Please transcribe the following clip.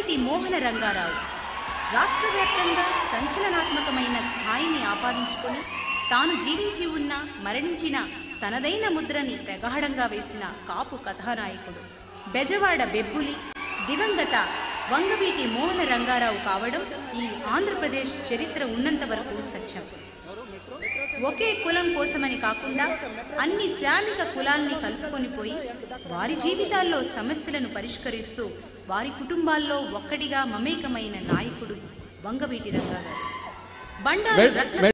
వంగవీటి మోహన రంగారావు రాష్ట్ర వ్యాప్తంగా సంచలనాత్మకమైన స్థాయిని ఆపాదించుకొని తాను జీవించి ఉన్న మరణించిన తనదైన ముద్రని ప్రగాఢంగా వేసిన కాపు కథానాయకుడు బెజవాడ బెబ్బులి దివంగత వంగవీటి మోహన రంగారావు కావడం ఈ ఆంధ్రప్రదేశ్ చరిత్ర ఉన్నంత వరకు సత్యం ఒకే కులం కోసమని కాకుండా అన్ని శ్రామిక కులాల్ని కలుపుకొని పోయి వారి జీవితాల్లో సమస్యలను పరిష్కరిస్తూ వారి కుటుంబాల్లో ఒక్కడిగా మమేకమైన నాయకుడు వంగవీటి రంగారావు బండారు వెల్- రత్న